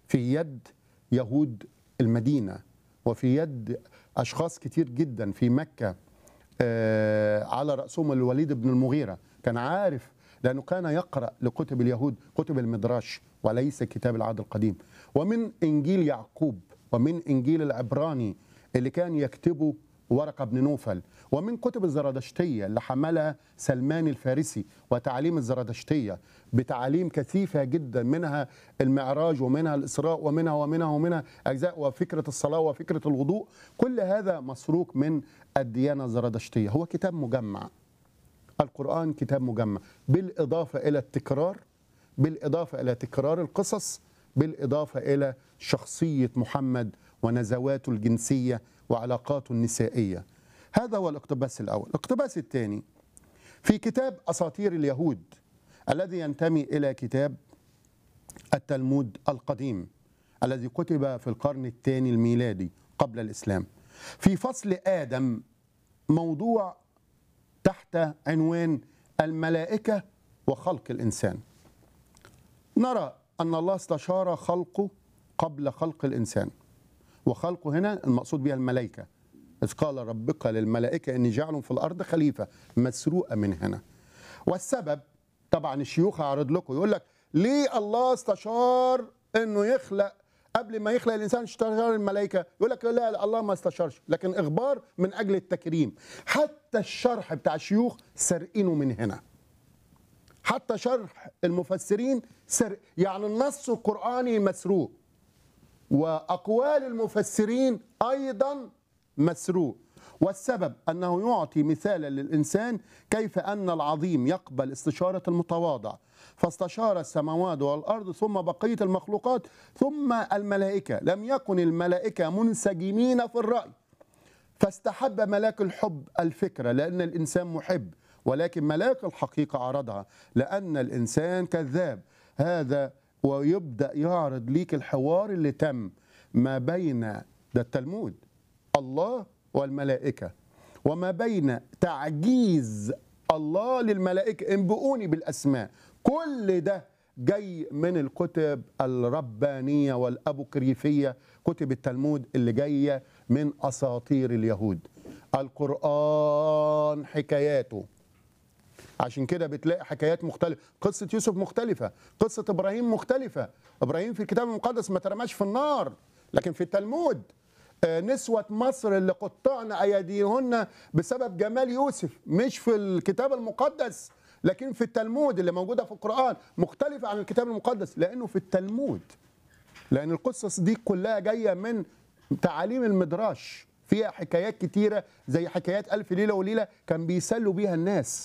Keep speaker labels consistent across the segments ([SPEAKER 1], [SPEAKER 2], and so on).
[SPEAKER 1] في يد يهود المدينه وفي يد اشخاص كتير جدا في مكه آه، على راسهم الوليد بن المغيره كان عارف لانه كان يقرا لكتب اليهود كتب المدراش وليس كتاب العهد القديم ومن انجيل يعقوب ومن انجيل العبراني اللي كان يكتبه ورقه بن نوفل ومن كتب الزرادشتيه اللي حملها سلمان الفارسي وتعاليم الزرادشتيه بتعاليم كثيفه جدا منها المعراج ومنها الاسراء ومنها ومنها ومنها اجزاء وفكره الصلاه وفكره الوضوء كل هذا مسروق من الديانه الزرادشتيه هو كتاب مجمع القرآن كتاب مجمع بالإضافة إلى التكرار بالإضافة إلى تكرار القصص بالإضافة إلى شخصية محمد ونزواته الجنسية وعلاقاته النسائية هذا هو الاقتباس الأول الاقتباس الثاني في كتاب أساطير اليهود الذي ينتمي إلى كتاب التلمود القديم الذي كتب في القرن الثاني الميلادي قبل الإسلام في فصل آدم موضوع تحت عنوان الملائكة وخلق الإنسان نرى أن الله استشار خلقه قبل خلق الإنسان وخلقه هنا المقصود بها الملائكة إذ قال ربك للملائكة إني جعل في الأرض خليفة مسروقة من هنا والسبب طبعا الشيوخ هعرض لكم يقول لك ليه الله استشار إنه يخلق قبل ما يخلق الانسان استشار الملائكه يقول لك لا, لا الله ما استشارش لكن اخبار من اجل التكريم حتى الشرح بتاع الشيوخ سرقينه من هنا حتى شرح المفسرين سرق يعني النص القراني مسروق واقوال المفسرين ايضا مسروق والسبب انه يعطي مثالا للانسان كيف ان العظيم يقبل استشاره المتواضع فاستشار السماوات والارض ثم بقيه المخلوقات ثم الملائكه لم يكن الملائكه منسجمين في الراي فاستحب ملاك الحب الفكره لان الانسان محب ولكن ملاك الحقيقه عرضها لان الانسان كذاب هذا ويبدا يعرض ليك الحوار اللي تم ما بين ده التلمود الله والملائكه وما بين تعجيز الله للملائكه انبئوني بالاسماء كل ده جاي من الكتب الربانيه والابوكريفيه كتب التلمود اللي جايه من اساطير اليهود القران حكاياته عشان كده بتلاقي حكايات مختلفة قصة يوسف مختلفة قصة إبراهيم مختلفة إبراهيم في الكتاب المقدس ما ترماش في النار لكن في التلمود آه، نسوة مصر اللي قطعن أيديهن بسبب جمال يوسف مش في الكتاب المقدس لكن في التلمود اللي موجودة في القرآن مختلفة عن الكتاب المقدس لأنه في التلمود لأن القصص دي كلها جاية من تعاليم المدراش فيها حكايات كتيرة زي حكايات ألف ليلة وليلة كان بيسلوا بيها الناس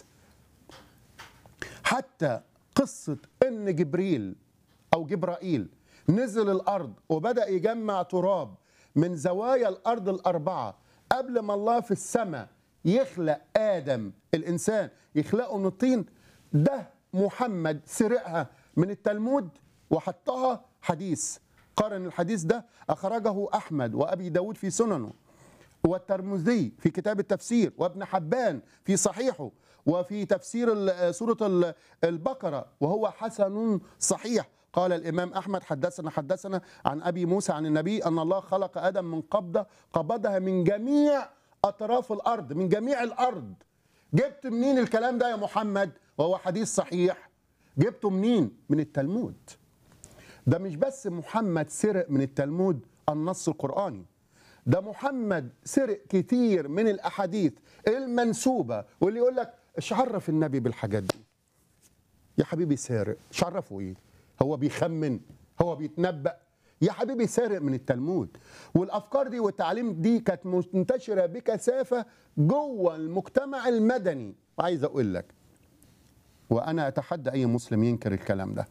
[SPEAKER 1] حتى قصة إن جبريل أو جبرائيل نزل الأرض وبدأ يجمع تراب من زوايا الأرض الأربعة قبل ما الله في السماء يخلق آدم الإنسان يخلقه من الطين ده محمد سرقها من التلمود وحطها حديث قارن الحديث ده أخرجه أحمد وأبي داود في سننه والترمذي في كتاب التفسير وابن حبان في صحيحه وفي تفسير ال- سورة ال- البقرة وهو حسن صحيح قال الإمام أحمد حدثنا حدثنا عن أبي موسى عن النبي أن الله خلق آدم من قبضة قبضها من جميع أطراف الأرض من جميع الأرض جبت منين الكلام ده يا محمد وهو حديث صحيح جبته منين من التلمود ده مش بس محمد سرق من التلمود النص القرآني ده محمد سرق كتير من الأحاديث المنسوبة واللي يقول لك ايش عرف النبي بالحاجات دي يا حبيبي سارق ايش عرفه ايه هو بيخمن هو بيتنبأ يا حبيبي سارق من التلمود والافكار دي والتعليم دي كانت منتشره بكثافه جوه المجتمع المدني عايز اقول لك وانا اتحدى اي مسلم ينكر الكلام ده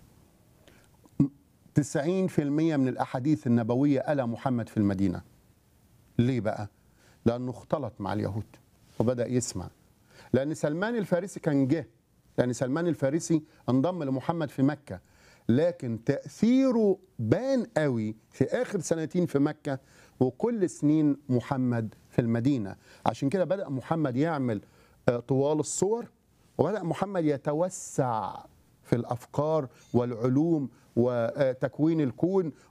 [SPEAKER 1] 90% من الاحاديث النبويه قالها محمد في المدينه ليه بقى لانه اختلط مع اليهود وبدا يسمع لان سلمان الفارسي كان جه لان سلمان الفارسي انضم لمحمد في مكه لكن تاثيره بان قوي في اخر سنتين في مكه وكل سنين محمد في المدينه عشان كده بدا محمد يعمل آه، طوال الصور وبدا محمد يتوسع في الافكار والعلوم وتكوين الكون